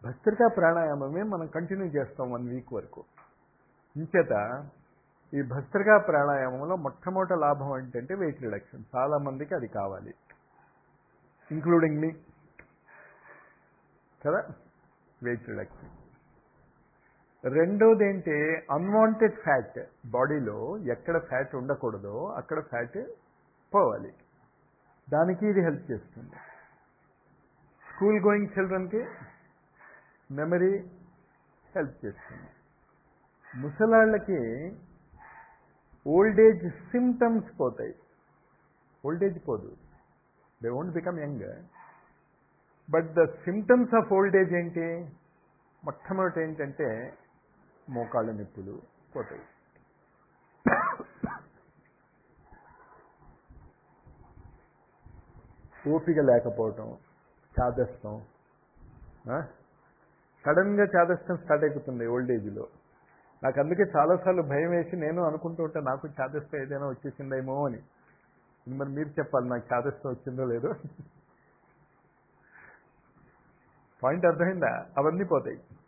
భస్త్రికా ప్రాణాయామమే మనం కంటిన్యూ చేస్తాం one week వరకు ఇంచేత ఈ భస్త్రికా ప్రాణాయామంలో మొట్టమొదటి లాభం ఏంటంటే వెయిట్ రిడక్షన్ చాలా మందికి అది కావాలి ఇంక్లూడింగ్ మీ కదా వెయిట్ రిడక్షన్ రెండోది ఏంటి అన్వాంటెడ్ ఫ్యాట్ బాడీలో ఎక్కడ ఫ్యాట్ ఉండకూడదో అక్కడ ఫ్యాట్ పోవాలి దానికి ఇది హెల్ప్ చేస్తుంది స్కూల్ గోయింగ్ చిల్డ్రన్కి మెమరీ హెల్ప్ చేస్తుంది ముసలాళ్ళకి ఓల్డ్ ఏజ్ సిమ్టమ్స్ పోతాయి ఓల్డ్ ఏజ్ పోదు they won't become young but the symptoms of old age ఏంటి మొట్టమొదటి ఏంటంటే మోకాళ్ళ నొప్పులు పోతాయి ఓపిక లేకపోవటం చాదస్తం సడన్గా చాదస్తం స్టార్ట్ అయిపోతుంది ఓల్డ్ ఏజ్లో నాకు అందుకే చాలాసార్లు భయం వేసి నేను అనుకుంటూ ఉంటా నాకు చాదస్తం ఏదైనా వచ్చేసిందేమో అని మరి మీరు చెప్పాలి నాకు చాదస్తం వచ్చిందో లేదో పాయింట్ అర్థమైందా అవన్నీ పోతాయి